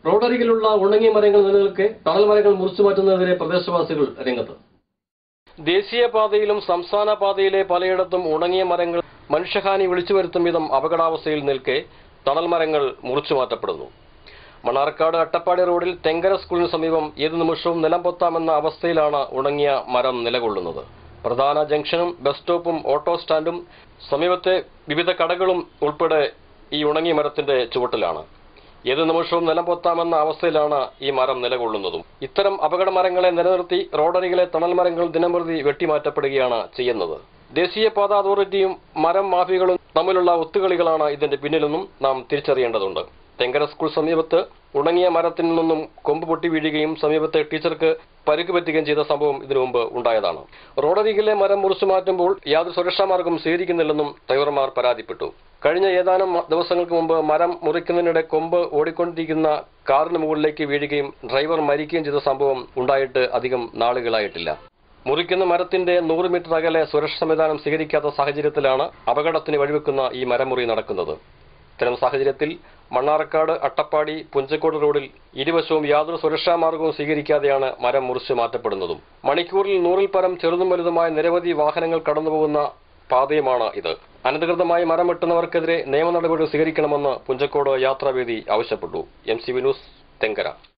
റോഡരികിലുള്ള ഉണങ്ങിയ മരങ്ങൾ നിലനിൽക്കെ തണൽ മരങ്ങൾ മുറിച്ചു മാറ്റുന്നതിനെതിരെ പ്രദേശവാസികൾ രംഗത്ത് ദേശീയപാതയിലും സംസ്ഥാന പാതയിലെ പലയിടത്തും ഉണങ്ങിയ മരങ്ങൾ മനുഷ്യഹാനി വിളിച്ചു വരുത്തും വിധം അപകടാവസ്ഥയിൽ നിൽക്കെ തണൽ മരങ്ങൾ മുറിച്ചു മാറ്റപ്പെടുന്നു മണ്ണാർക്കാട് അട്ടപ്പാടി റോഡിൽ തെങ്കര സ്കൂളിന് സമീപം ഏതു നിമിഷവും നിലം പൊത്താമെന്ന അവസ്ഥയിലാണ് ഉണങ്ങിയ മരം നിലകൊള്ളുന്നത് പ്രധാന ജംഗ്ഷനും ബസ് സ്റ്റോപ്പും ഓട്ടോ സ്റ്റാൻഡും സമീപത്തെ വിവിധ കടകളും ഉൾപ്പെടെ ഈ ഉണങ്ങിയ മരത്തിന്റെ ചുവട്ടിലാണ് ഏത് നിമിഷവും നിലം പൊത്താമെന്ന അവസ്ഥയിലാണ് ഈ മരം നിലകൊള്ളുന്നതും ഇത്തരം അപകട മരങ്ങളെ നിലനിർത്തി റോഡരികിലെ തണൽ മരങ്ങൾ ദിനംപ്രതി വെട്ടിമാറ്റപ്പെടുകയാണ് ചെയ്യുന്നത് ദേശീയപാത അതോറിറ്റിയും മരം മാഫിയകളും തമ്മിലുള്ള ഒത്തുകളികളാണ് ഇതിന്റെ പിന്നിലെന്നും നാം തിരിച്ചറിയേണ്ടതുണ്ട് തെങ്കര സ്കൂൾ സമീപത്ത് ഉണങ്ങിയ മരത്തിൽ നിന്നും കൊമ്പ് പൊട്ടി വീഴുകയും സമീപത്തെ ടീച്ചർക്ക് പരിക്ക് പറ്റുകയും ചെയ്ത സംഭവം ഇതിനു മുമ്പ് ഉണ്ടായതാണ് റോഡരികിലെ മരം മുറിച്ചു മാറ്റുമ്പോൾ യാതൊരു സുരക്ഷാ മാർഗം സ്വീകരിക്കുന്നില്ലെന്നും ഡ്രൈവർമാർ പരാതിപ്പെട്ടു കഴിഞ്ഞ ഏതാനും മ- ദിവസങ്ങൾക്ക് മുമ്പ് മരം മുറിക്കുന്നതിനിടെ കൊമ്പ് ഓടിക്കൊണ്ടിരിക്കുന്ന കാറിന് മുകളിലേക്ക് വീഴുകയും ഡ്രൈവർ മരിക്കുകയും ചെയ്ത സംഭവം ഉണ്ടായിട്ട് അധികം നാളുകളായിട്ടില്ല മുറിക്കുന്ന മരത്തിന്റെ നൂറ് മീറ്റർ അകലെ സുരക്ഷാ സംവിധാനം സ്വീകരിക്കാത്ത സാഹചര്യത്തിലാണ് അപകടത്തിന് വഴിവെക്കുന്ന ഈ മരമുറി നടക്കുന്നത് ഇത്തരം സാഹചര്യത്തിൽ മണ്ണാർക്കാട് അട്ടപ്പാടി പുഞ്ചക്കോട് റോഡിൽ ഇരുവശവും യാതൊരു സുരക്ഷാ മാർഗവും സ്വീകരിക്കാതെയാണ് മരം മുറിച്ച് മാറ്റപ്പെടുന്നതും മണിക്കൂറിൽ നൂറിൽ പരം ചെറുതും വലുതുമായ നിരവധി വാഹനങ്ങൾ കടന്നുപോകുന്ന പാതയുമാണ് ഇത് അനധികൃതമായി മരം വെട്ടുന്നവർക്കെതിരെ നിയമ നടപടി സ്വീകരിക്കണമെന്ന് പുഞ്ചക്കോട് യാത്രാവേദി ആവശ്യപ്പെട്ടു എം സി വിനൂസ് തെങ്കര